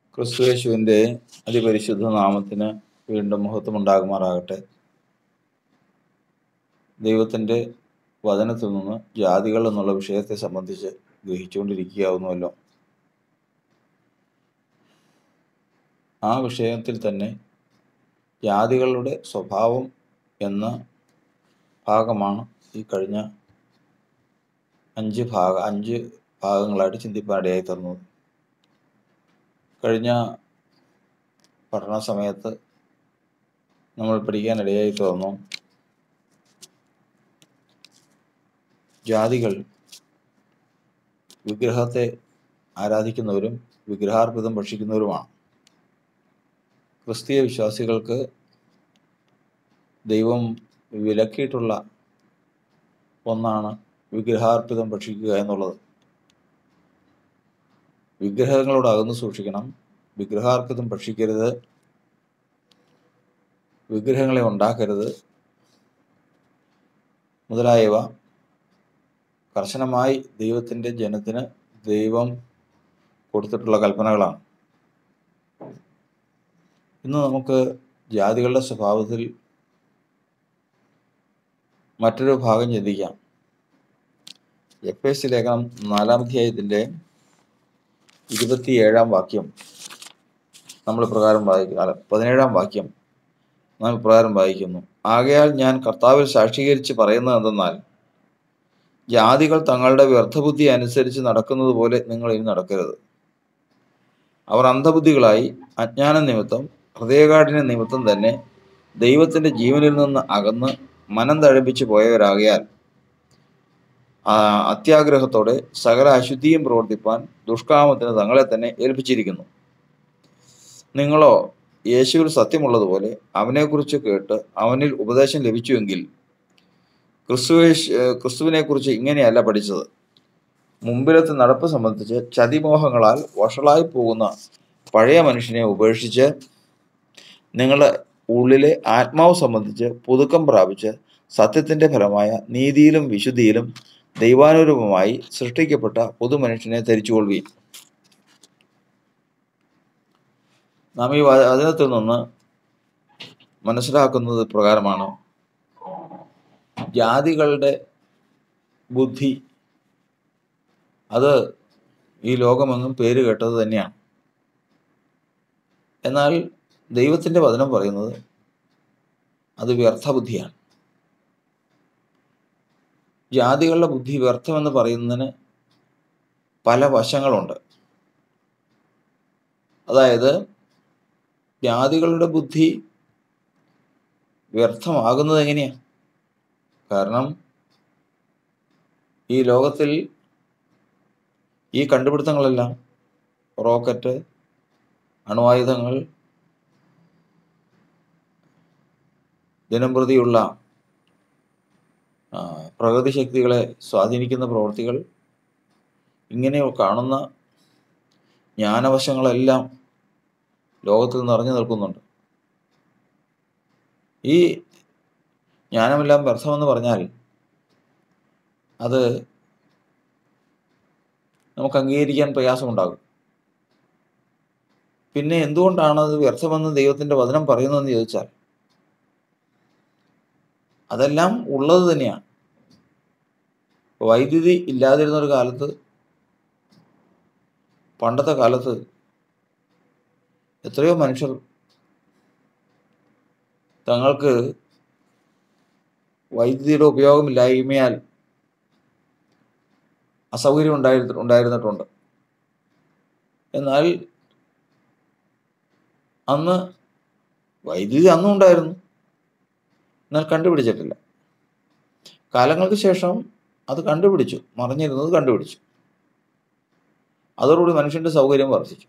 ക്രിസ്തുയേശുവിൻ്റെ അതിപരിശുദ്ധ നാമത്തിന് വീണ്ടും മഹത്വം ഉണ്ടാകുമാറാകട്ടെ ദൈവത്തിൻ്റെ വചനത്തിൽ നിന്ന് ജാതികൾ എന്നുള്ള വിഷയത്തെ സംബന്ധിച്ച് ഗ്രഹിച്ചുകൊണ്ടിരിക്കുകയാവുന്നുവല്ലോ ആ വിഷയത്തിൽ തന്നെ ജാതികളുടെ സ്വഭാവം എന്ന ഭാഗമാണ് ഈ കഴിഞ്ഞ അഞ്ച് ഭാഗ അഞ്ച് ഭാഗങ്ങളായിട്ട് ചിന്തിപ്പാനിടയായി തന്നത് കഴിഞ്ഞ പഠന സമയത്ത് നമ്മൾ പഠിക്കാനിടയായി തോന്നു ജാതികൾ വിഗ്രഹത്തെ ആരാധിക്കുന്നവരും വിഗ്രഹാർപ്പിതം ഭക്ഷിക്കുന്നവരുമാണ് ക്രിസ്തീയ വിശ്വാസികൾക്ക് ദൈവം വിലക്കിയിട്ടുള്ള ഒന്നാണ് വിഗ്രഹാർപ്പിതം ഭക്ഷിക്കുക എന്നുള്ളത് വിഗ്രഹങ്ങളോട് അകന്നു സൂക്ഷിക്കണം വിഗ്രഹാർപ്പിതം ഭക്ഷിക്കരുത് വിഗ്രഹങ്ങളെ ഉണ്ടാക്കരുത് മുതലായവ കർശനമായി ദൈവത്തിൻ്റെ ജനത്തിന് ദൈവം കൊടുത്തിട്ടുള്ള കൽപ്പനകളാണ് ഇന്ന് നമുക്ക് ജാതികളുടെ സ്വഭാവത്തിൽ മറ്റൊരു ഭാഗം ചിന്തിക്കാം എഫ് എസ് ലേഖനം നാലാം അധ്യായത്തിൻ്റെ ഇരുപത്തിയേഴാം വാക്യം നമ്മൾ പ്രകാരം വായിക്കും അല്ല പതിനേഴാം വാക്യം നാം ഇപ്രകാരം വായിക്കുന്നു ആകയാൽ ഞാൻ കർത്താവിൽ സാക്ഷീകരിച്ച് പറയുന്നത് എന്തെന്നാൽ ജാതികൾ തങ്ങളുടെ വ്യർത്ഥബുദ്ധി അനുസരിച്ച് നടക്കുന്നത് പോലെ നിങ്ങൾ ഇനി നടക്കരുത് അവർ അന്ധബുദ്ധികളായി അജ്ഞാന നിമിത്തം ഹൃദയകാഠിന്യ നിമിത്തം തന്നെ ദൈവത്തിൻ്റെ ജീവനിൽ നിന്ന് അകന്ന് മനം തഴപ്പിച്ച് പോയവരാകയാൽ അത്യാഗ്രഹത്തോടെ സകല അശുദ്ധിയും പ്രവർത്തിപ്പാൻ ദുഷ്കാമത്തിന് തങ്ങളെ തന്നെ ഏൽപ്പിച്ചിരിക്കുന്നു നിങ്ങളോ യേശുവിൽ സത്യമുള്ളതുപോലെ അവനെക്കുറിച്ച് കേട്ട് അവനിൽ ഉപദേശം ലഭിച്ചുവെങ്കിൽ ക്രിസ്തുവേശ് ക്രിസ്തുവിനെക്കുറിച്ച് ഇങ്ങനെയല്ല പഠിച്ചത് മുമ്പിലത്തെ നടപ്പ് സംബന്ധിച്ച് ചതിമോഹങ്ങളാൽ വഷളായി പോകുന്ന പഴയ മനുഷ്യനെ ഉപേക്ഷിച്ച് നിങ്ങളുടെ ഉള്ളിലെ ആത്മാവ് സംബന്ധിച്ച് പുതുക്കം പ്രാപിച്ച് സത്യത്തിൻ്റെ ഫലമായ നീതിയിലും വിശുദ്ധിയിലും ദൈവാനുരൂപമായി സൃഷ്ടിക്കപ്പെട്ട പുതുമനുഷ്യനെ ധരിച്ചുകൊള്ളുകയും നാം ഈ വചനത്തിൽ നിന്ന് മനസ്സിലാക്കുന്നത് പ്രകാരമാണ് ജാതികളുടെ ബുദ്ധി അത് ഈ ലോകമെങ്ങും പേര് കേട്ടത് തന്നെയാണ് എന്നാൽ ദൈവത്തിൻ്റെ വചനം പറയുന്നത് അത് വ്യർത്ഥ ബുദ്ധിയാണ് ജാതികളുടെ ബുദ്ധി വ്യർത്ഥമെന്ന് പറയുന്നതിന് പല വശങ്ങളുണ്ട് അതായത് ജാതികളുടെ ബുദ്ധി വ്യർത്ഥമാകുന്നത് എങ്ങനെയാണ് കാരണം ഈ ലോകത്തിൽ ഈ കണ്ടുപിടുത്തങ്ങളെല്ലാം റോക്കറ്റ് അണുവായുധങ്ങൾ ദിനംപ്രതിയുള്ള പ്രകൃതി ശക്തികളെ സ്വാധീനിക്കുന്ന പ്രവൃത്തികൾ ഇങ്ങനെ കാണുന്ന ജ്ഞാനവശങ്ങളെല്ലാം ലോകത്തിൽ നിറഞ്ഞു നിൽക്കുന്നുണ്ട് ഈ ജ്ഞാനമെല്ലാം വ്യർത്ഥമെന്ന് പറഞ്ഞാൽ അത് നമുക്ക് അംഗീകരിക്കാൻ പ്രയാസമുണ്ടാകും പിന്നെ എന്തുകൊണ്ടാണ് അത് വ്യർത്ഥമെന്ന് ദൈവത്തിൻ്റെ വചനം പറയുന്നതെന്ന് ചോദിച്ചാൽ അതെല്ലാം ഉള്ളത് തന്നെയാണ് വൈദ്യുതി ഇല്ലാതിരുന്ന ഒരു കാലത്ത് പണ്ടത്തെ കാലത്ത് എത്രയോ മനുഷ്യർ തങ്ങൾക്ക് വൈദ്യുതിയുടെ ഉപയോഗമില്ലായ്മയാൽ അസൗകര്യം ഉണ്ടായി ഉണ്ടായിരുന്നിട്ടുണ്ട് എന്നാൽ അന്ന് വൈദ്യുതി അന്നും ഉണ്ടായിരുന്നു എന്നാൽ കണ്ടുപിടിച്ചിട്ടില്ല കാലങ്ങൾക്ക് ശേഷം അത് കണ്ടുപിടിച്ചു മറിഞ്ഞിരുന്നത് കണ്ടുപിടിച്ചു അതോടുകൂടി മനുഷ്യൻ്റെ സൗകര്യം വർദ്ധിച്ചു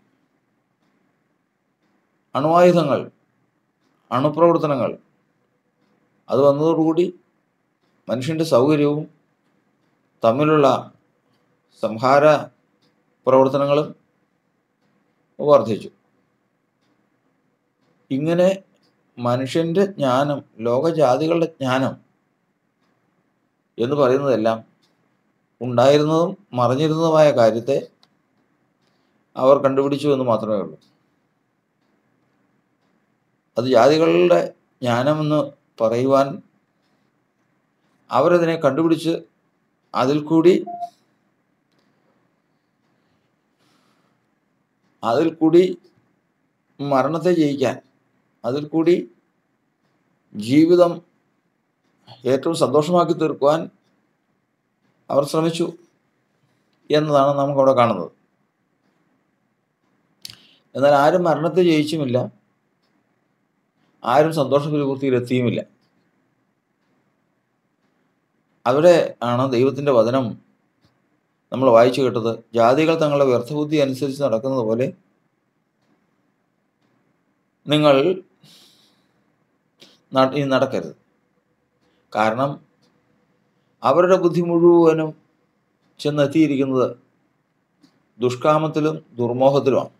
അണുവായുധങ്ങൾ അണുപ്രവർത്തനങ്ങൾ അത് വന്നതോടുകൂടി മനുഷ്യൻ്റെ സൗകര്യവും തമ്മിലുള്ള സംഹാര പ്രവർത്തനങ്ങളും വർദ്ധിച്ചു ഇങ്ങനെ മനുഷ്യൻ്റെ ജ്ഞാനം ലോകജാതികളുടെ ജ്ഞാനം എന്ന് പറയുന്നതെല്ലാം ഉണ്ടായിരുന്നതും മറഞ്ഞിരുന്നതുമായ കാര്യത്തെ അവർ കണ്ടുപിടിച്ചു എന്ന് മാത്രമേ ഉള്ളൂ അത് ജാതികളുടെ ജ്ഞാനമെന്ന് പറയുവാൻ അവരതിനെ കണ്ടുപിടിച്ച് അതിൽ കൂടി അതിൽ കൂടി മരണത്തെ ജയിക്കാൻ അതിൽ കൂടി ജീവിതം ഏറ്റവും സന്തോഷമാക്കി തീർക്കുവാൻ അവർ ശ്രമിച്ചു എന്നതാണ് നമുക്കവിടെ കാണുന്നത് എന്നാൽ ആരും മരണത്തെ ജയിച്ചുമില്ല ആരും സന്തോഷപരിപൂർത്തിയിലെത്തിയുമില്ല അവിടെ ആണ് ദൈവത്തിൻ്റെ വചനം നമ്മൾ വായിച്ചു കേട്ടത് ജാതികൾ തങ്ങളുടെ വ്യർത്ഥബുദ്ധി അനുസരിച്ച് നടക്കുന്നത് പോലെ നിങ്ങൾ ന- ഇനി നടക്കരുത് കാരണം അവരുടെ ബുദ്ധി മുഴുവനും ചെന്നെത്തിയിരിക്കുന്നത് ദുഷ്കാമത്തിലും ദുർമോഹത്തിലുമാണ്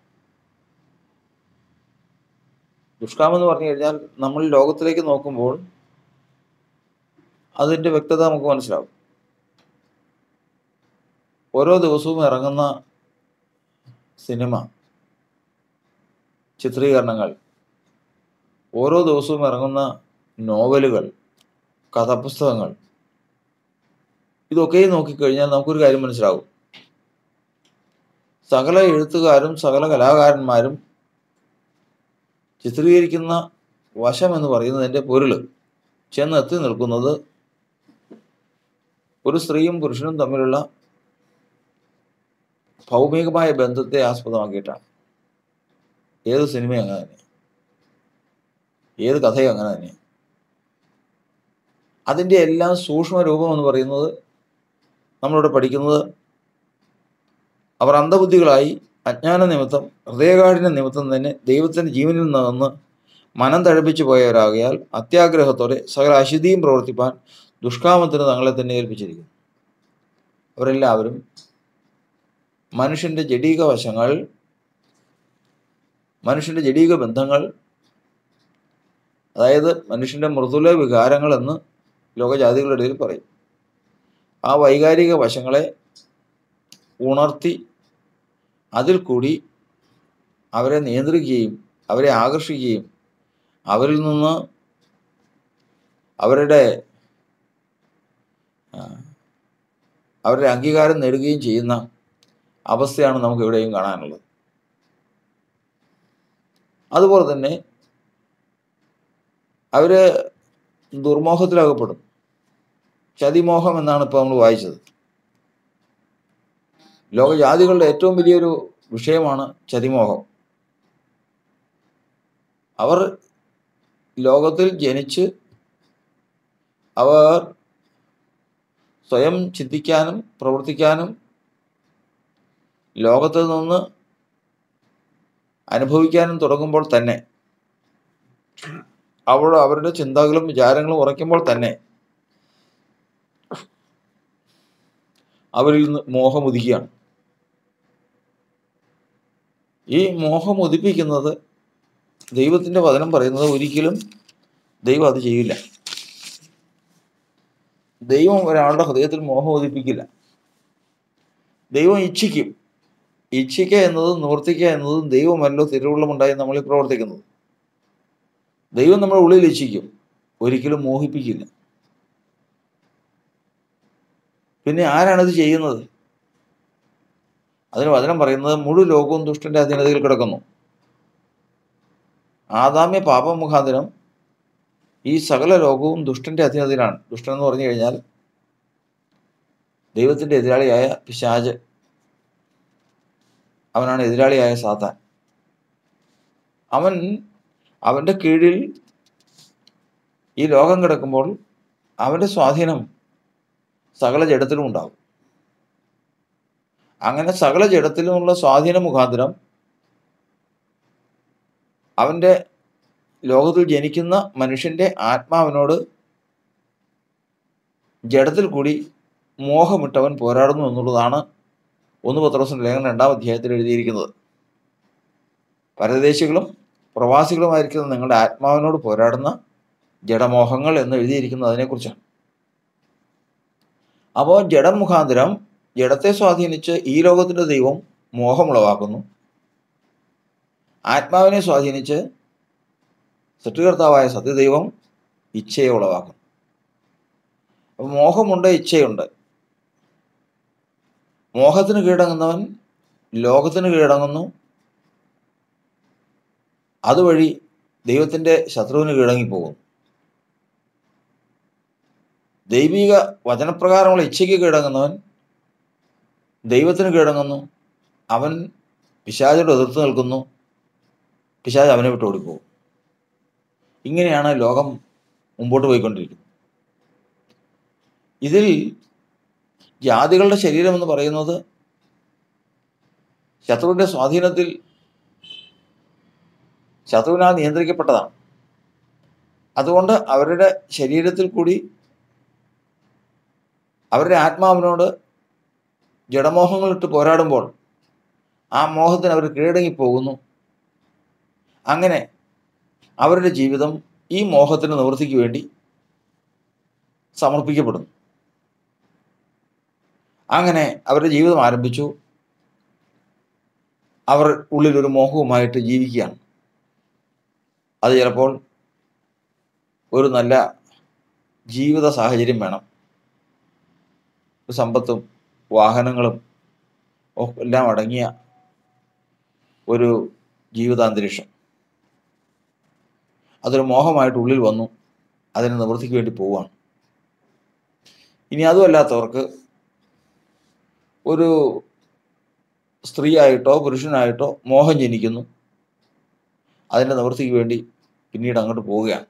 ദുഷ്കാമം എന്ന് പറഞ്ഞു കഴിഞ്ഞാൽ നമ്മൾ ലോകത്തിലേക്ക് നോക്കുമ്പോൾ അതിൻ്റെ വ്യക്തത നമുക്ക് മനസ്സിലാവും ഓരോ ദിവസവും ഇറങ്ങുന്ന സിനിമ ചിത്രീകരണങ്ങൾ ഓരോ ദിവസവും ഇറങ്ങുന്ന നോവലുകൾ കഥാപുസ്തകങ്ങൾ ഇതൊക്കെ നോക്കിക്കഴിഞ്ഞാൽ നമുക്കൊരു കാര്യം മനസ്സിലാവും സകല എഴുത്തുകാരും സകല കലാകാരന്മാരും ചിത്രീകരിക്കുന്ന വശം എന്ന് പറയുന്നതിൻ്റെ പൊരുൾ ചെന്നെത്തി നിൽക്കുന്നത് ഒരു സ്ത്രീയും പുരുഷനും തമ്മിലുള്ള ഭൗമികമായ ബന്ധത്തെ ആസ്പദമാക്കിയിട്ടാണ് ഏത് സിനിമയും അങ്ങനെ തന്നെ ഏത് കഥയും അങ്ങനെ തന്നെ അതിൻ്റെ എല്ലാം സൂക്ഷ്മ രൂപം എന്ന് പറയുന്നത് നമ്മളിവിടെ പഠിക്കുന്നത് അവർ അന്ധബുദ്ധികളായി അജ്ഞാന നിമിത്തം ഹൃദയകാഠിന്യ നിമിത്തം തന്നെ ദൈവത്തിൻ്റെ ജീവനിൽ നിന്ന് മനം തഴപ്പിച്ചു പോയവരാകയാൽ അത്യാഗ്രഹത്തോടെ സകല അശുദ്ധിയും പ്രവർത്തിപ്പാൻ ദുഷ്കാമത്തിന് തങ്ങളെ തന്നെ ഏൽപ്പിച്ചിരിക്കുന്നു അവരെല്ലാവരും മനുഷ്യൻ്റെ ജഡീക വശങ്ങൾ മനുഷ്യൻ്റെ ജഡീക ബന്ധങ്ങൾ അതായത് മനുഷ്യൻ്റെ മൃദുല വികാരങ്ങളെന്ന് ലോകജാതികളുടെ ഇടയിൽ പറയും ആ വൈകാരിക വശങ്ങളെ ഉണർത്തി അതിൽ കൂടി അവരെ നിയന്ത്രിക്കുകയും അവരെ ആകർഷിക്കുകയും അവരിൽ നിന്ന് അവരുടെ ആ, അവരുടെ അംഗീകാരം നേടുകയും ചെയ്യുന്ന അവസ്ഥയാണ് നമുക്ക് എവിടെയും കാണാനുള്ളത് അതുപോലെ തന്നെ അവർ ദുർമോഹത്തിലകപ്പെടും ചതിമോഹം എന്നാണ് ഇപ്പോൾ നമ്മൾ വായിച്ചത് ലോകജാതികളുടെ ഏറ്റവും വലിയൊരു വിഷയമാണ് ചതിമോഹം അവർ ലോകത്തിൽ ജനിച്ച് അവർ സ്വയം ചിന്തിക്കാനും പ്രവർത്തിക്കാനും ലോകത്തിൽ നിന്ന് അനുഭവിക്കാനും തുടങ്ങുമ്പോൾ തന്നെ അവൾ അവരുടെ ചിന്തകളും വിചാരങ്ങളും ഉറയ്ക്കുമ്പോൾ തന്നെ അവരിൽ നിന്ന് മോഹം ഉദിക്കുകയാണ് ഈ മോഹം ഉദിപ്പിക്കുന്നത് ദൈവത്തിൻ്റെ വചനം പറയുന്നത് ഒരിക്കലും ദൈവം അത് ചെയ്യില്ല ദൈവം ഒരാളുടെ ഹൃദയത്തിൽ മോഹം ഉദിപ്പിക്കില്ല ദൈവം ഇച്ഛിക്കും ഇച്ഛിക്കുക എന്നതും നിവർത്തിക്കുക എന്നതും ദൈവമല്ലോ തിരുവുള്ളമുണ്ടായി നമ്മളിൽ പ്രവർത്തിക്കുന്നത് ദൈവം നമ്മുടെ ഉള്ളിൽ ഇച്ഛിക്കും ഒരിക്കലും മോഹിപ്പിക്കില്ല പിന്നെ ആരാണിത് ചെയ്യുന്നത് അതിന് വചനം പറയുന്നത് മുഴു ലോകവും ദുഷ്ടന്റെ അധീനതയിൽ കിടക്കുന്നു ആദാമ്യ പാപം മുഖാന്തരം ഈ സകല ലോകവും ദുഷ്ടന്റെ അധീനതയിലാണ് ദുഷ്ടൻ എന്ന് പറഞ്ഞു കഴിഞ്ഞാൽ ദൈവത്തിന്റെ എതിരാളിയായ പിശാജ് അവനാണ് എതിരാളിയായ സാത്താൻ അവൻ അവൻ്റെ കീഴിൽ ഈ ലോകം കിടക്കുമ്പോൾ അവൻ്റെ സ്വാധീനം സകല ജഡത്തിലും ഉണ്ടാകും അങ്ങനെ സകല ജഡത്തിലുമുള്ള സ്വാധീന മുഖാന്തരം അവൻ്റെ ലോകത്തിൽ ജനിക്കുന്ന മനുഷ്യൻ്റെ ആത്മാവിനോട് ജഡത്തിൽ കൂടി മോഹമിട്ടവൻ പോരാടുന്നു എന്നുള്ളതാണ് ഒന്ന് പത്രോസിൻ്റെ ലേഖനം രണ്ടാം അധ്യായത്തിൽ എഴുതിയിരിക്കുന്നത് പരദേശികളും പ്രവാസികളുമായിരിക്കുന്ന നിങ്ങളുടെ ആത്മാവിനോട് പോരാടുന്ന ജഡമോഹങ്ങൾ എന്ന് എഴുതിയിരിക്കുന്നത് അതിനെക്കുറിച്ചാണ് അപ്പോൾ ജഡം മുഖാന്തരം ജഡത്തെ സ്വാധീനിച്ച് ഈ ലോകത്തിൻ്റെ ദൈവം മോഹമുളവാക്കുന്നു ആത്മാവിനെ സ്വാധീനിച്ച് സൃഷ്ടികർത്താവായ സത്യദൈവം ഇച്ഛയെ ഉളവാക്കും അപ്പം മോഹമുണ്ട് ഇച്ഛയുണ്ട് മോഹത്തിന് കീഴടങ്ങുന്നവൻ ലോകത്തിന് കീഴടങ്ങുന്നു അതുവഴി ദൈവത്തിൻ്റെ ശത്രുവിന് കീഴടങ്ങിപ്പോകും ദൈവിക വചനപ്രകാരമുള്ള ഇച്ഛയ്ക്ക് കീഴടങ്ങുന്നവൻ ദൈവത്തിന് കീഴടങ്ങുന്നു അവൻ പിശാചോട് എതിർത്ത് നിൽക്കുന്നു പിശാജ് അവനെ വിട്ട് ഓടിപ്പോകും ഇങ്ങനെയാണ് ലോകം മുമ്പോട്ട് പോയിക്കൊണ്ടിരിക്കുന്നത് ഇതിൽ ജാതികളുടെ ശരീരം എന്ന് പറയുന്നത് ശത്രുവിൻ്റെ സ്വാധീനത്തിൽ ശത്രുവിനാൽ നിയന്ത്രിക്കപ്പെട്ടതാണ് അതുകൊണ്ട് അവരുടെ ശരീരത്തിൽ കൂടി അവരുടെ ആത്മാവിനോട് ജഡമോഹങ്ങളിട്ട് പോരാടുമ്പോൾ ആ മോഹത്തിന് അവർ കീഴടങ്ങി പോകുന്നു അങ്ങനെ അവരുടെ ജീവിതം ഈ മോഹത്തിന് നിവൃത്തിക്ക് വേണ്ടി സമർപ്പിക്കപ്പെടുന്നു അങ്ങനെ അവരുടെ ജീവിതം ആരംഭിച്ചു അവർ ഉള്ളിൽ ഒരു മോഹവുമായിട്ട് ജീവിക്കുകയാണ് അത് ചിലപ്പോൾ ഒരു നല്ല ജീവിത സാഹചര്യം വേണം ഒരു സമ്പത്തും വാഹനങ്ങളും ഒക്കെ എല്ലാം അടങ്ങിയ ഒരു ജീവിതാന്തരീക്ഷം അതൊരു മോഹമായിട്ട് ഉള്ളിൽ വന്നു അതിന് നിവൃത്തിക്ക് വേണ്ടി പോവുകയാണ് ഇനി അതുമല്ലാത്തവർക്ക് ഒരു സ്ത്രീയായിട്ടോ പുരുഷനായിട്ടോ മോഹം ജനിക്കുന്നു അതിൻ്റെ നിവൃത്തിക്ക് വേണ്ടി പിന്നീട് അങ്ങോട്ട് പോവുകയാണ്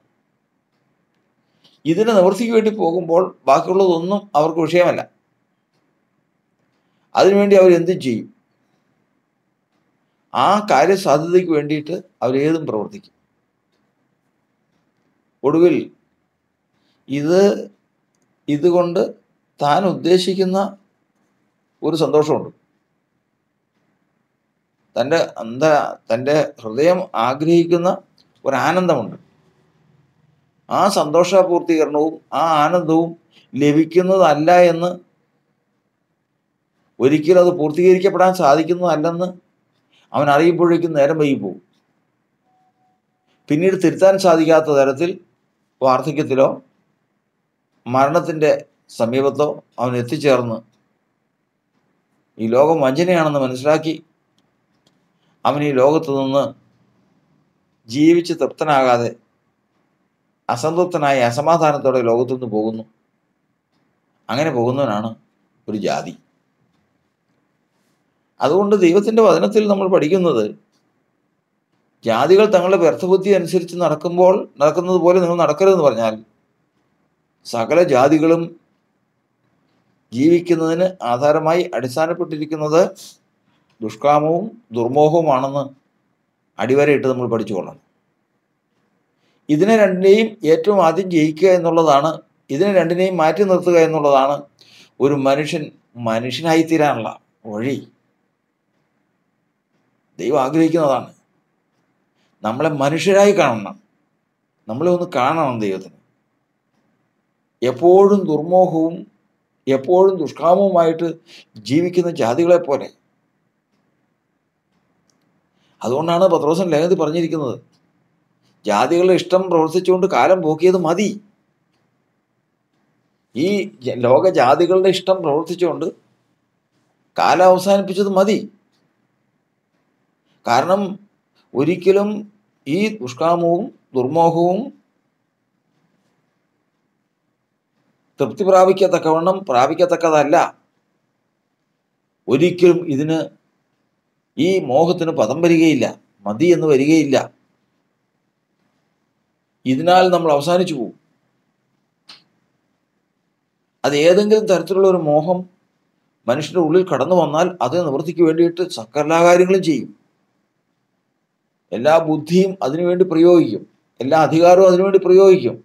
ഇതിന് നിവൃത്തിക്ക് വേണ്ടി പോകുമ്പോൾ ബാക്കിയുള്ളതൊന്നും അവർക്ക് വിഷയമല്ല അതിനുവേണ്ടി അവർ എന്തും ചെയ്യും ആ കാര്യസാധ്യതയ്ക്ക് വേണ്ടിയിട്ട് അവരേതും പ്രവർത്തിക്കും ഒടുവിൽ ഇത് ഇതുകൊണ്ട് താൻ ഉദ്ദേശിക്കുന്ന ഒരു സന്തോഷമുണ്ട് തൻ്റെ അന്ത തൻ്റെ ഹൃദയം ആഗ്രഹിക്കുന്ന ഒരു ആനന്ദമുണ്ട് ആ സന്തോഷപൂർത്തീകരണവും ആ ആനന്ദവും ലഭിക്കുന്നതല്ല എന്ന് ഒരിക്കലും അത് പൂർത്തീകരിക്കപ്പെടാൻ സാധിക്കുന്നതല്ലെന്ന് അവൻ അറിയുമ്പോഴേക്കും നേരം വൈകി പോകും പിന്നീട് തിരുത്താൻ സാധിക്കാത്ത തരത്തിൽ വാർദ്ധക്യത്തിലോ മരണത്തിൻ്റെ സമീപത്തോ അവൻ എത്തിച്ചേർന്ന് ഈ ലോകം വഞ്ചനയാണെന്ന് മനസ്സിലാക്കി അവൻ ഈ ലോകത്ത് നിന്ന് ജീവിച്ച് തൃപ്തനാകാതെ അസംതൃപ്തനായി അസമാധാനത്തോടെ ലോകത്തു നിന്ന് പോകുന്നു അങ്ങനെ പോകുന്നവനാണ് ഒരു ജാതി അതുകൊണ്ട് ദൈവത്തിൻ്റെ വചനത്തിൽ നമ്മൾ പഠിക്കുന്നത് ജാതികൾ തങ്ങളുടെ വ്യർത്ഥബുദ്ധി അനുസരിച്ച് നടക്കുമ്പോൾ നടക്കുന്നത് പോലെ നിങ്ങൾ നടക്കരുതെന്ന് പറഞ്ഞാൽ സകല ജാതികളും ജീവിക്കുന്നതിന് ആധാരമായി അടിസ്ഥാനപ്പെട്ടിരിക്കുന്നത് ദുഷ്കാമവും ദുർമോഹവുമാണെന്ന് അടിവരയിട്ട് നമ്മൾ പഠിച്ചുകൊള്ളണം ഇതിനെ രണ്ടിനെയും ഏറ്റവും ആദ്യം ജയിക്കുക എന്നുള്ളതാണ് ഇതിനെ രണ്ടിനെയും മാറ്റി നിർത്തുക എന്നുള്ളതാണ് ഒരു മനുഷ്യൻ മനുഷ്യനായിത്തീരാനുള്ള വഴി ദൈവം ആഗ്രഹിക്കുന്നതാണ് നമ്മളെ മനുഷ്യരായി കാണണം നമ്മളെ ഒന്ന് കാണണം ദൈവത്തിന് എപ്പോഴും ദുർമോഹവും എപ്പോഴും ദുഷ്കാമവുമായിട്ട് ജീവിക്കുന്ന ജാതികളെ പോലെ അതുകൊണ്ടാണ് പത്രോസൻ ലേഖനത്തിൽ പറഞ്ഞിരിക്കുന്നത് ജാതികളുടെ ഇഷ്ടം പ്രവർത്തിച്ചുകൊണ്ട് കാലം പോക്കിയത് മതി ഈ ജ- ലോക ജാതികളുടെ ഇഷ്ടം പ്രവർത്തിച്ചുകൊണ്ട് കാലം അവസാനിപ്പിച്ചത് മതി കാരണം ഒരിക്കലും ഈ ദുഷ്കാമവും ദുർമോഹവും തൃപ്തി പ്രാപിക്കത്തക്കവണ്ണം പ്രാപിക്കത്തക്കതല്ല ഒരിക്കലും ഇതിന് ഈ മോഹത്തിന് പദം വരികയില്ല മതി എന്ന് വരികയില്ല ഇതിനാൽ നമ്മൾ അവസാനിച്ചു പോകും അത് ഏതെങ്കിലും തരത്തിലുള്ള ഒരു മോഹം മനുഷ്യന്റെ ഉള്ളിൽ കടന്നു വന്നാൽ അത് നിവൃത്തിക്ക് വേണ്ടിയിട്ട് സകല കാര്യങ്ങളും ചെയ്യും എല്ലാ ബുദ്ധിയും അതിനുവേണ്ടി പ്രയോഗിക്കും എല്ലാ അധികാരവും അതിനുവേണ്ടി പ്രയോഗിക്കും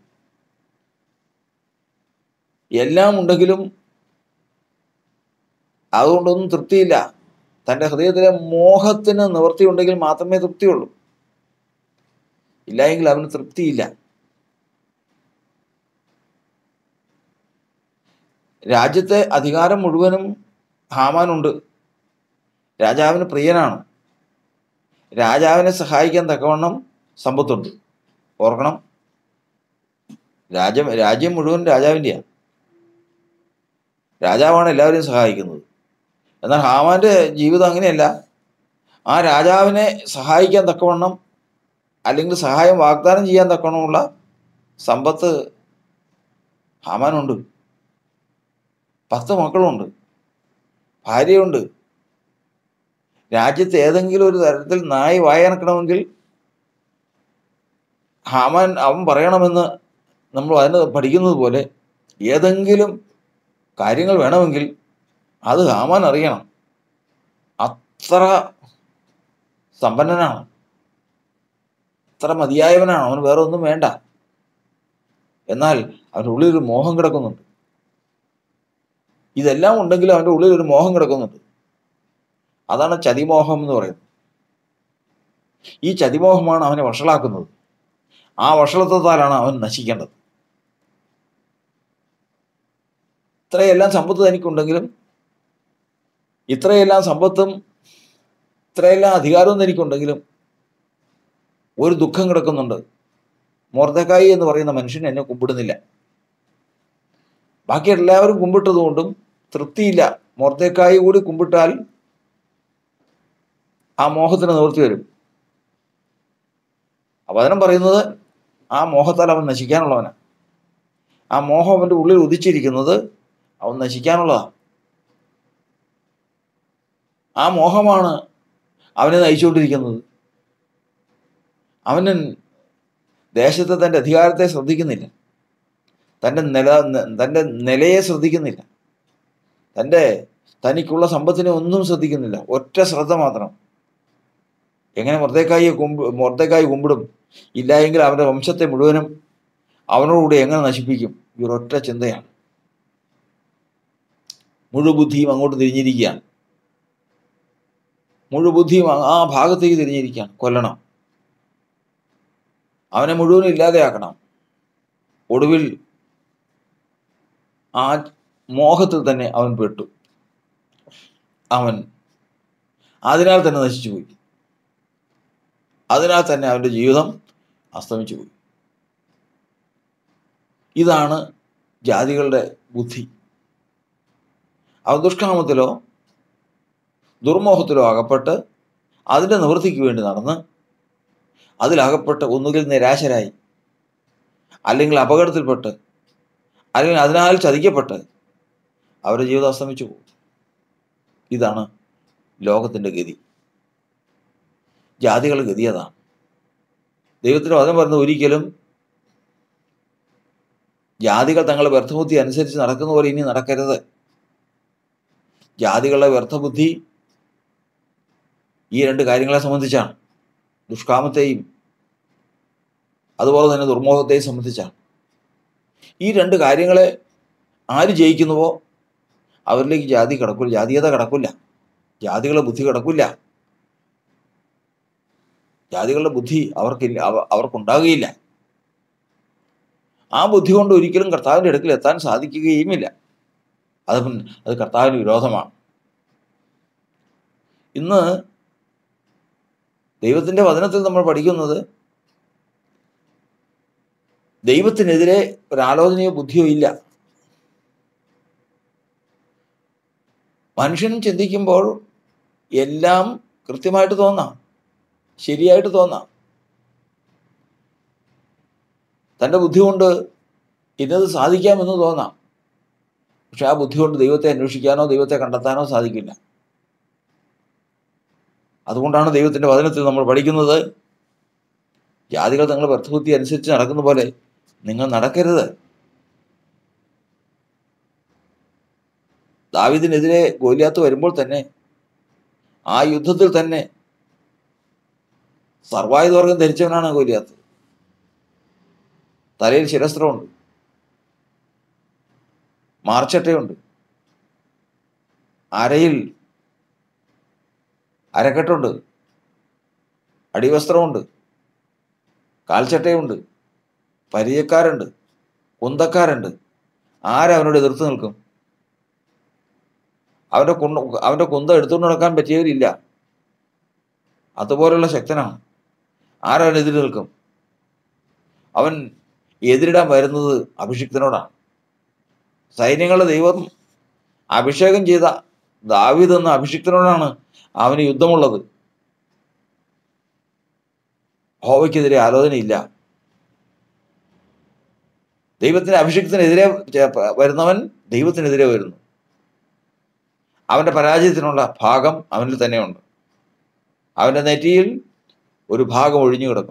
എല്ലാം ഉണ്ടെങ്കിലും അതുകൊണ്ടൊന്നും തൃപ്തിയില്ല തൻ്റെ ഹൃദയത്തിലെ മോഹത്തിന് നിവൃത്തി ഉണ്ടെങ്കിൽ മാത്രമേ തൃപ്തിയുള്ളൂ ഇല്ലായെങ്കിൽ അവന് തൃപ്തിയില്ല രാജ്യത്തെ അധികാരം മുഴുവനും ഹാമാനുണ്ട് രാജാവിന് പ്രിയനാണ് രാജാവിനെ സഹായിക്കാൻ തക്കവണ്ണം സമ്പത്തുണ്ട് ഓർക്കണം രാജ്യം രാജ്യം മുഴുവൻ രാജാവിൻ്റെയാണ് രാജാവാണ് എല്ലാവരെയും സഹായിക്കുന്നത് എന്നാൽ ഹാമാന്റെ ജീവിതം അങ്ങനെയല്ല ആ രാജാവിനെ സഹായിക്കാൻ തക്കവണ്ണം അല്ലെങ്കിൽ സഹായം വാഗ്ദാനം ചെയ്യാൻ തക്കവണ്ണമുള്ള സമ്പത്ത് ഹാമാനുണ്ട് പത്ത് മക്കളുണ്ട് ഭാര്യയുണ്ട് രാജ്യത്ത് ഏതെങ്കിലും ഒരു തരത്തിൽ നായി വായനക്കണമെങ്കിൽ ഹാമാൻ അവൻ പറയണമെന്ന് നമ്മൾ അതിന് പഠിക്കുന്നത് പോലെ ഏതെങ്കിലും കാര്യങ്ങൾ വേണമെങ്കിൽ അത് ഹാമാൻ അറിയണം അത്ര സമ്പന്നനാണ് അത്ര മതിയായവനാണ് അവന് വേറെ ഒന്നും വേണ്ട എന്നാൽ അവൻ്റെ ഉള്ളിൽ ഒരു മോഹം കിടക്കുന്നുണ്ട് ഇതെല്ലാം ഉണ്ടെങ്കിലും അവൻ്റെ ഉള്ളിൽ ഒരു മോഹം കിടക്കുന്നുണ്ട് അതാണ് ചതിമോഹം എന്ന് പറയുന്നത് ഈ ചതിമോഹമാണ് അവനെ വഷളാക്കുന്നത് ആ വഷളത്വത്താലാണ് അവൻ നശിക്കേണ്ടത് ഇത്രയെല്ലാം സമ്പത്ത് തനിക്കുണ്ടെങ്കിലും ഇത്രയെല്ലാം സമ്പത്തും ഇത്രയെല്ലാം അധികാരവും തനിക്കുണ്ടെങ്കിലും ഒരു ദുഃഖം കിടക്കുന്നുണ്ട് മോർദക്കായി എന്ന് പറയുന്ന മനുഷ്യൻ എന്നെ കുമ്പിടുന്നില്ല ബാക്കി എല്ലാവരും കുമ്പിട്ടതുകൊണ്ടും തൃപ്തിയില്ല മോർദക്കായി കൂടി കുമ്പിട്ടാൽ ആ മോഹത്തിന് നിവൃത്തി വരും വചനം പറയുന്നത് ആ മോഹത്താൽ അവൻ നശിക്കാനുള്ളവനാണ് ആ മോഹം അവൻ്റെ ഉള്ളിൽ ഉദിച്ചിരിക്കുന്നത് അവൻ നശിക്കാനുള്ളതാണ് ആ മോഹമാണ് അവനെ നയിച്ചുകൊണ്ടിരിക്കുന്നത് അവന് ദേശത്തെ തൻ്റെ അധികാരത്തെ ശ്രദ്ധിക്കുന്നില്ല തൻ്റെ നില തൻ്റെ നിലയെ ശ്രദ്ധിക്കുന്നില്ല തൻ്റെ തനിക്കുള്ള സമ്പത്തിനെ ഒന്നും ശ്രദ്ധിക്കുന്നില്ല ഒറ്റ ശ്രദ്ധ മാത്രം എങ്ങനെ മൊർദ്ദേക്കായി കുമ്പ് മൊർദ്ദേക്കായി കുമ്പിടും ഇല്ല എങ്കിൽ അവൻ്റെ വംശത്തെ മുഴുവനും അവനോടുകൂടി എങ്ങനെ നശിപ്പിക്കും ഈ ഒരൊറ്റ ചിന്തയാണ് മുഴുബുദ്ധിയും അങ്ങോട്ട് തിരിഞ്ഞിരിക്കുകയാണ് മുഴുബുദ്ധിയും ആ- ആ ഭാഗത്തേക്ക് തിരിഞ്ഞിരിക്കുകയാണ് കൊല്ലണം അവനെ മുഴുവനും ഇല്ലാതെയാക്കണം ഒടുവിൽ ആ മോഹത്തിൽ തന്നെ അവൻ പെട്ടു അവൻ അതിനാൽ തന്നെ നശിച്ചുപോയി അതിനാൽ തന്നെ അവൻ്റെ ജീവിതം അസ്തമിച്ചു പോയി ഇതാണ് ജാതികളുടെ ബുദ്ധി അവൻ ദുഷ്കാമത്തിലോ ദുർമോഹത്തിലോ അകപ്പെട്ട് അതിൻ്റെ നിവൃത്തിക്ക് വേണ്ടി നടന്ന് അതിലകപ്പെട്ട് ഒന്നുകിൽ നിരാശരായി അല്ലെങ്കിൽ അപകടത്തിൽപ്പെട്ട് അല്ലെങ്കിൽ അതിനാൽ ചതിക്കപ്പെട്ട് അവരുടെ ജീവിതം അസ്തമിച്ചു പോകും ഇതാണ് ലോകത്തിൻ്റെ ഗതി ജാതികളുടെ ഗതി അതാണ് ദൈവത്തിന് വചനം പറയുന്നത് ഒരിക്കലും ജാതികൾ തങ്ങളുടെ വ്യർത്ഥബുദ്ധി അനുസരിച്ച് നടക്കുന്ന പോലെ ഇനി നടക്കരുത് ജാതികളുടെ വ്യർത്ഥബുദ്ധി ഈ രണ്ട് കാര്യങ്ങളെ സംബന്ധിച്ചാണ് ദുഷ്കാമത്തെയും അതുപോലെ തന്നെ ദുർമോഹത്തെയും സംബന്ധിച്ചാണ് ഈ രണ്ട് കാര്യങ്ങളെ ആര് ജയിക്കുന്നുവോ അവരിലേക്ക് ജാതി കിടക്കില്ല ജാതീയത കിടക്കില്ല ജാതികളുടെ ബുദ്ധി കിടക്കില്ല ജാതികളുടെ ബുദ്ധി അവർക്കില്ല അവ- അവർക്കുണ്ടാകുകയില്ല ആ ബുദ്ധി കൊണ്ട് ഒരിക്കലും കർത്താവിൻ്റെ അടുക്കൽ എത്താൻ സാധിക്കുകയുമില്ല അത് പിന്നെ അത് കർത്താവിന് വിരോധമാണ് ഇന്ന് ദൈവത്തിൻ്റെ വചനത്തിൽ നമ്മൾ പഠിക്കുന്നത് ദൈവത്തിനെതിരെ ഒരാലോചനയോ ബുദ്ധിയോ ഇല്ല മനുഷ്യൻ ചിന്തിക്കുമ്പോൾ എല്ലാം കൃത്യമായിട്ട് തോന്നാം ശരിയായിട്ട് തോന്നാം തൻ്റെ ബുദ്ധി കൊണ്ട് ഇന്നത് സാധിക്കാമെന്ന് തോന്നാം പക്ഷെ ആ ബുദ്ധി കൊണ്ട് ദൈവത്തെ അന്വേഷിക്കാനോ ദൈവത്തെ കണ്ടെത്താനോ സാധിക്കില്ല അതുകൊണ്ടാണ് ദൈവത്തിൻ്റെ വചനത്തിൽ നമ്മൾ പഠിക്കുന്നത് ജാതികൾ തങ്ങളുടെ വ്യർത്ഥബുദ്ധി അനുസരിച്ച് നടക്കുന്ന പോലെ നിങ്ങൾ നടക്കരുത് ദാവിദിനെതിരെ ഗോലിയാത്ത് വരുമ്പോൾ തന്നെ ആ യുദ്ധത്തിൽ തന്നെ സർവായുധവർഗം ധരിച്ചവനാണ് ഗോലിയാത്ത് തലയിൽ ശിരസ്ത്രമുണ്ട് മാർച്ചട്ടയുണ്ട് അരയിൽ അരക്കെട്ടുണ്ട് അടിവസ്ത്രമുണ്ട് കാൽച്ചട്ടയുണ്ട് പരിചയക്കാരുണ്ട് കുന്തക്കാരുണ്ട് ആരവനോട് എതിർത്ത് നിൽക്കും അവൻ്റെ കുണ്ട അവൻ്റെ കുന്ത എടുത്തുകൊണ്ട് നടക്കാൻ പറ്റിയവരില്ല അതുപോലുള്ള ശക്തനാണ് ആരവനെതിരെ നിൽക്കും അവൻ എതിരിടാൻ വരുന്നത് അഭിഷിക്തനോടാണ് സൈന്യങ്ങളുടെ ദൈവം അഭിഷേകം ചെയ്ത ദാവീദ് എന്ന അഭിഷിക്തനോടാണ് അവന് യുദ്ധമുള്ളത് ഹോവയ്ക്കെതിരെ ആലോചനയില്ല ദൈവത്തിന്റെ അഭിഷിക്തനെതിരെ ചെ- വരുന്നവൻ ദൈവത്തിനെതിരെ വരുന്നു അവന്റെ പരാജയത്തിനുള്ള ഭാഗം അവനിൽ തന്നെയുണ്ട് അവന്റെ നെറ്റിയിൽ ഒരു ഭാഗം ഒഴിഞ്ഞു കിടക്കും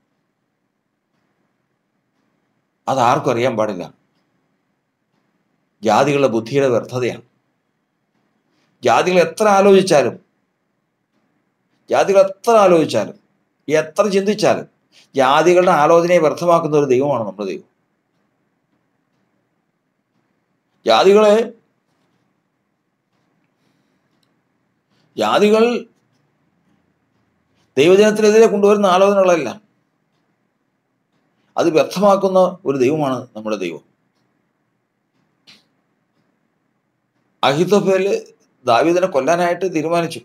അത് ആർക്കും അറിയാൻ പാടില്ല ജാതികളുടെ ബുദ്ധിയുടെ വ്യർത്ഥതയാണ് ജാതികൾ എത്ര ആലോചിച്ചാലും ജാതികൾ എത്ര ആലോചിച്ചാലും എത്ര ചിന്തിച്ചാലും ജാതികളുടെ ആലോചനയെ വ്യർത്ഥമാക്കുന്ന ഒരു ദൈവമാണ് നമ്മുടെ ദൈവം ജാതികളെ ജാതികൾ ദൈവജനത്തിനെതിരെ കൊണ്ടുവരുന്ന ആലോചനകളെല്ലാം അത് വ്യർത്ഥമാക്കുന്ന ഒരു ദൈവമാണ് നമ്മുടെ ദൈവം അഹിതോഫേല് ദാവീദിനെ കൊല്ലാനായിട്ട് തീരുമാനിച്ചു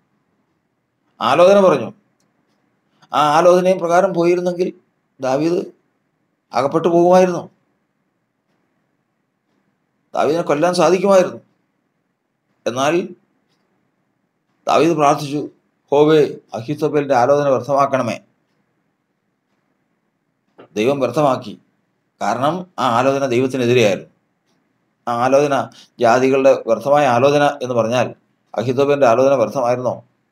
ആലോചന പറഞ്ഞു ആ ആലോചനയും പ്രകാരം പോയിരുന്നെങ്കിൽ ദാവീദ് അകപ്പെട്ടു പോകുമായിരുന്നു ദാവീദിനെ കൊല്ലാൻ സാധിക്കുമായിരുന്നു എന്നാൽ ദാവീദ് പ്രാർത്ഥിച്ചു ഹോവേ അഹിത്തോപ്പലിന്റെ ആലോചന വ്യർത്ഥമാക്കണമേ ദൈവം വ്യർത്ഥമാക്കി കാരണം ആ ആലോചന ദൈവത്തിനെതിരെയായിരുന്നു ആ ആലോചന ജാതികളുടെ വ്യർത്ഥമായ ആലോചന എന്ന് പറഞ്ഞാൽ അഹിത്തോപ്പലിന്റെ ആലോചന വ്യർത്ഥമായിരുന്നോ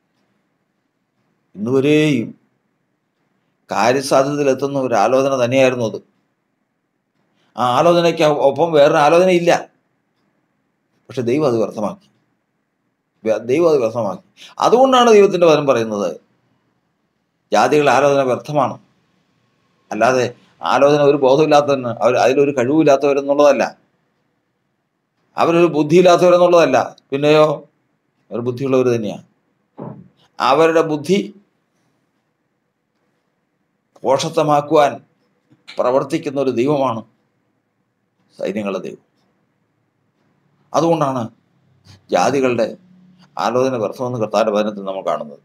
ഇന്നുവരെയും കാര്യസാധ്യതയിലെത്തുന്ന ഒരു ആലോചന തന്നെയായിരുന്നു അത് ആ ആലോചനയ്ക്ക് ഒപ്പം വേറൊരു ആലോചന ഇല്ല പക്ഷെ ദൈവം അത് വ്യർത്ഥമാക്കി വ്യ- ദൈവം അത് വ്യർത്ഥമാക്കി അതുകൊണ്ടാണ് ദൈവത്തിന്റെ വചനം പറയുന്നത് ജാതികളുടെ ആലോചന വ്യർത്ഥമാണ് അല്ലാതെ ആലോചന ഒരു ബോധമില്ലാത്തവന് അവർ അതിലൊരു കഴിവില്ലാത്തവരെന്നുള്ളതല്ല അവരൊരു ബുദ്ധിയില്ലാത്തവരെന്നുള്ളതല്ല പിന്നെയോ അവർ ബുദ്ധിയുള്ളവർ തന്നെയാണ് അവരുടെ ബുദ്ധി പോഷത്വമാക്കുവാൻ പ്രവർത്തിക്കുന്ന ഒരു ദൈവമാണ് സൈന്യങ്ങളുടെ ദൈവം അതുകൊണ്ടാണ് ജാതികളുടെ ആലോചന വ്യർത്ഥമെന്ന് കർത്താന്റെ വചനത്തിൽ നമ്മൾ കാണുന്നത്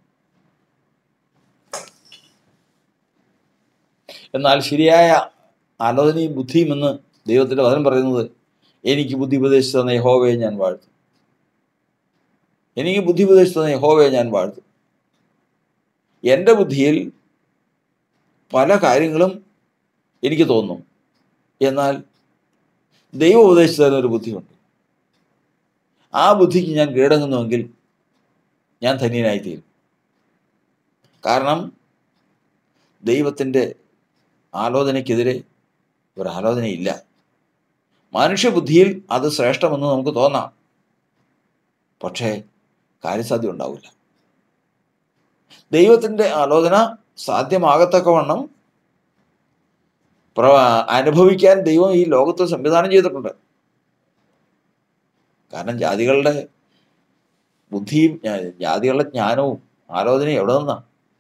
എന്നാൽ ശരിയായ ആലോചനയും ബുദ്ധിയും എന്ന് ദൈവത്തിന്റെ വചനം പറയുന്നത് എനിക്ക് ബുദ്ധി ഉപദേശിച്ചു തന്ന യഹോവയെ ഞാൻ വാഴ്ത്തും എനിക്ക് ബുദ്ധി ഉപദേശിച്ചു തന്ന യഹോവയെ ഞാൻ വാഴ്ത്തും എൻ്റെ ബുദ്ധിയിൽ പല കാര്യങ്ങളും എനിക്ക് തോന്നും എന്നാൽ ദൈവം ഉപദേശിച്ചു തരുന്ന ഒരു ബുദ്ധിയുണ്ട് ആ ബുദ്ധിക്ക് ഞാൻ കീഴടങ്ങുന്നുവെങ്കിൽ ഞാൻ ധന്യനായിത്തീരും കാരണം ദൈവത്തിൻ്റെ ആലോചനയ്ക്കെതിരെ ഒരു ആലോചനയില്ല മനുഷ്യബുദ്ധിയിൽ അത് ശ്രേഷ്ഠമെന്ന് നമുക്ക് തോന്നാം പക്ഷേ കാര്യസാധ്യം ഉണ്ടാവില്ല ദൈവത്തിൻ്റെ ആലോചന സാധ്യമാകത്തക്കവണ്ണം പ്ര അനുഭവിക്കാൻ ദൈവം ഈ ലോകത്ത് സംവിധാനം ചെയ്തിട്ടുണ്ട് കാരണം ജാതികളുടെ ബുദ്ധിയും ഞാ- ജാതികളുടെ ജ്ഞാനവും ആലോചനയും എവിടെ നിന്നാ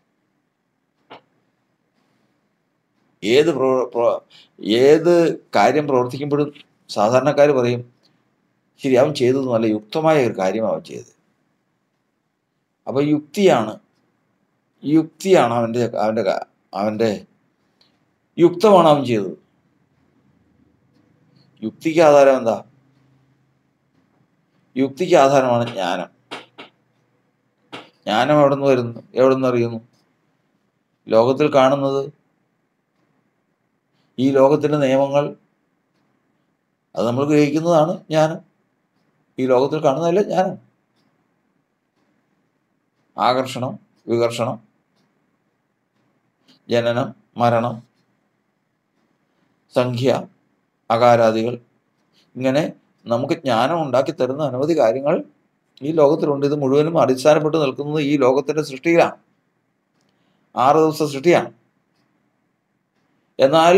ഏത് പ്രവ- പ്ര- ഏത് കാര്യം പ്രവർത്തിക്കുമ്പോഴും സാധാരണക്കാർ പറയും ശരി അവൻ ചെയ്തത് നല്ല യുക്തമായ ഒരു കാര്യമാണ് അവൻ ചെയ്തത് അപ്പൊ യുക്തിയാണ് യുക്തിയാണ് അവൻ്റെ അവൻ്റെ ക- അവൻ്റെ യുക്തമാണ് അവൻ ചെയ്തത് യുക്തിക്ക് ആധാരം എന്താ യുക്തിക്ക് ആധാരമാണ് ജ്ഞാനം ജ്ഞാനം എവിടെ നിന്ന് വരുന്നു എവിടെ നിന്ന് അറിയുന്നു ലോകത്തിൽ കാണുന്നത് ഈ ലോകത്തിൻ്റെ നിയമങ്ങൾ അത് നമ്മൾ ഗ്രഹിക്കുന്നതാണ് ജ്ഞാനം ഈ ലോകത്തിൽ കാണുന്നതല്ല ജ്ഞാനം ആകർഷണം വികർഷണം ജനനം മരണം സംഖ്യ അകാരാദികൾ ഇങ്ങനെ നമുക്ക് ജ്ഞാനം ഉണ്ടാക്കി തരുന്ന അനവധി കാര്യങ്ങൾ ഈ ലോകത്തിലുണ്ട് ഇത് മുഴുവനും അടിസ്ഥാനപ്പെട്ട് നിൽക്കുന്നത് ഈ ലോകത്തിന്റെ സൃഷ്ടിയിലാണ് ആറ് ദിവസ സൃഷ്ടിയാണ് എന്നാൽ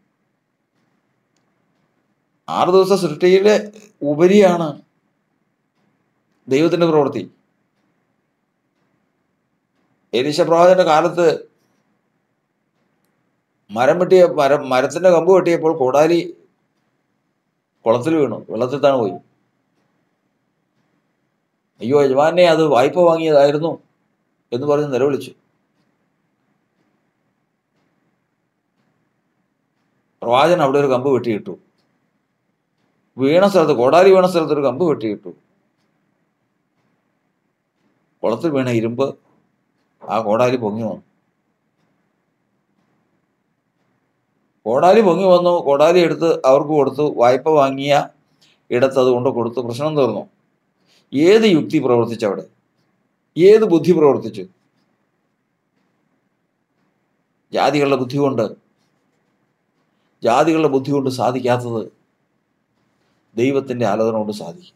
ആറ് ദിവസ സൃഷ്ടിയിലെ ഉപരിയാണ് ദൈവത്തിന്റെ പ്രവൃത്തി എലീശ പ്രവാചകന്റെ കാലത്ത് മരം വെട്ടിയ മരം മരത്തിന്റെ കമ്പ് വെട്ടിയപ്പോൾ കോടാലി കുളത്തിൽ വീണു വെള്ളത്തിൽ താണ് പോയി അയ്യോ യജമാനെ അത് വായ്പ വാങ്ങിയതായിരുന്നു എന്ന് പറഞ്ഞ് നിലവിളിച്ചു പ്രവാചകൻ അവിടെ ഒരു കമ്പ് വെട്ടിയിട്ടു വീണ സ്ഥലത്ത് കോടാലി വീണ സ്ഥലത്ത് ഒരു കമ്പ് വെട്ടിയിട്ടു കുളത്തിൽ വീണ ഇരുമ്പ് ആ കോടാലി പൊങ്ങി വന്നു കോടാലി പൊങ്ങി വന്നു കോടാലി എടുത്ത് അവർക്ക് കൊടുത്തു വായ്പ വാങ്ങിയ ഇടത്ത് അത് കൊണ്ട് കൊടുത്തു പ്രശ്നം തീർന്നു ഏത് യുക്തി പ്രവർത്തിച്ചവിടെ ഏത് ബുദ്ധി പ്രവർത്തിച്ചു ജാതികളുടെ ബുദ്ധി കൊണ്ട് ജാതികളുടെ ബുദ്ധി കൊണ്ട് സാധിക്കാത്തത് ദൈവത്തിൻ്റെ ആലോചന കൊണ്ട് സാധിക്കും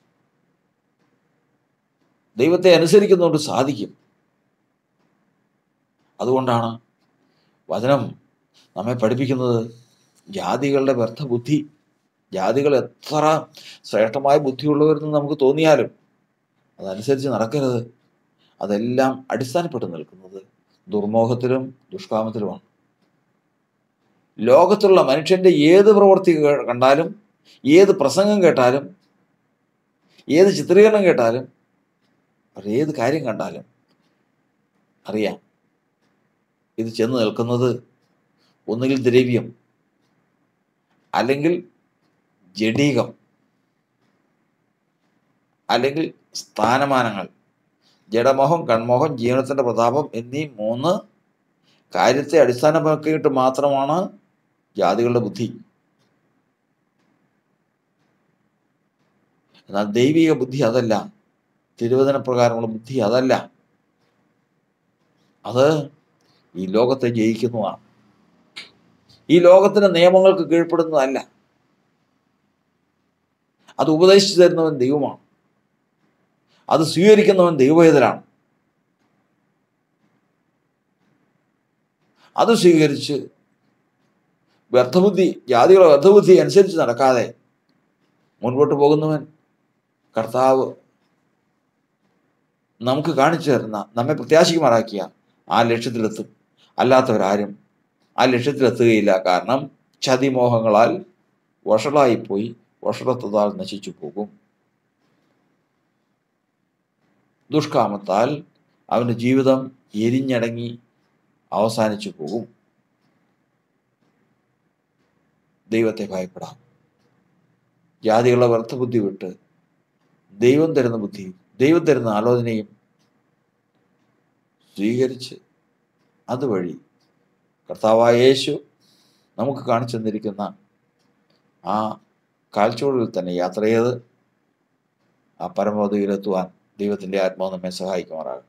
ദൈവത്തെ അനുസരിക്കുന്നതുകൊണ്ട് സാധിക്കും അതുകൊണ്ടാണ് വചനം നമ്മെ പഠിപ്പിക്കുന്നത് ജാതികളുടെ വ്യർത്ഥ ബുദ്ധി ജാതികൾ എത്ര ശ്രേഷ്ഠമായ ബുദ്ധിയുള്ളവരെന്ന് നമുക്ക് തോന്നിയാലും അതനുസരിച്ച് നടക്കരുത് അതെല്ലാം അടിസ്ഥാനപ്പെട്ട് നിൽക്കുന്നത് ദുർമോഹത്തിലും ദുഷ്കാമത്തിലുമാണ് ലോകത്തുള്ള മനുഷ്യന്റെ ഏത് പ്രവൃത്തി കേ- കണ്ടാലും ഏത് പ്രസംഗം കേട്ടാലും ഏത് ചിത്രീകരണം കേട്ടാലും അവർ ഏത് കാര്യം കണ്ടാലും അറിയാം ഇത് ചെന്ന് നിൽക്കുന്നത് ഒന്നുകിൽ ദ്രവ്യം അല്ലെങ്കിൽ ജഡീകം അല്ലെങ്കിൽ സ്ഥാനമാനങ്ങൾ ജഡമോഹം കൺമോഹം ജീവനത്തിന്റെ പ്രതാപം എന്നീ മൂന്ന് കാര്യത്തെ അടിസ്ഥാനമാക്കിയിട്ട് മാത്രമാണ് ജാതികളുടെ ബുദ്ധി എന്നാൽ ദൈവിക ബുദ്ധി അതല്ല തിരുവചന പ്രകാരമുള്ള ബുദ്ധി അതല്ല അത് ഈ ലോകത്തെ ജയിക്കുന്നതാണ് ഈ ലോകത്തിന്റെ നിയമങ്ങൾക്ക് കീഴ്പ്പെടുന്നതല്ല അത് ഉപദേശിച്ചു തരുന്നവൻ ദൈവമാണ് അത് സ്വീകരിക്കുന്നവൻ ദൈവവേദനാണ് അത് സ്വീകരിച്ച് വ്യർത്ഥബുദ്ധി ജാതികളുടെ വ്യർത്ഥബുദ്ധി അനുസരിച്ച് നടക്കാതെ മുൻപോട്ട് പോകുന്നവൻ കർത്താവ് നമുക്ക് കാണിച്ചു തരുന്ന നമ്മെ പ്രത്യാശിക്കുമാറാക്കിയ ആ ലക്ഷ്യത്തിലെത്തും അല്ലാത്തവരാരും ആ ലക്ഷ്യത്തിലെത്തുകയില്ല കാരണം ചതിമോഹങ്ങളാൽ വഷളായിപ്പോയി വഷളത്തതാൽ നശിച്ചു പോകും ദുഷ്കാമത്താൽ അവൻ്റെ ജീവിതം എരിഞ്ഞടങ്ങി അവസാനിച്ചു പോകും ദൈവത്തെ ഭയപ്പെടാം ജാതികളുടെ വ്യർത്ഥ ബുദ്ധി വിട്ട് ദൈവം തരുന്ന ബുദ്ധിയും ദൈവം തരുന്ന ആലോചനയും സ്വീകരിച്ച് അതുവഴി കർത്താവായ യേശു നമുക്ക് കാണിച്ചു തന്നിരിക്കുന്ന ആ കാഴ്ചകളിൽ തന്നെ യാത്ര ചെയ്ത് ആ പരമോദയിലെത്തുവാൻ ദൈവത്തിൻ്റെ ആത്മാവ് നമ്മെ സഹായിക്കുമാറാകും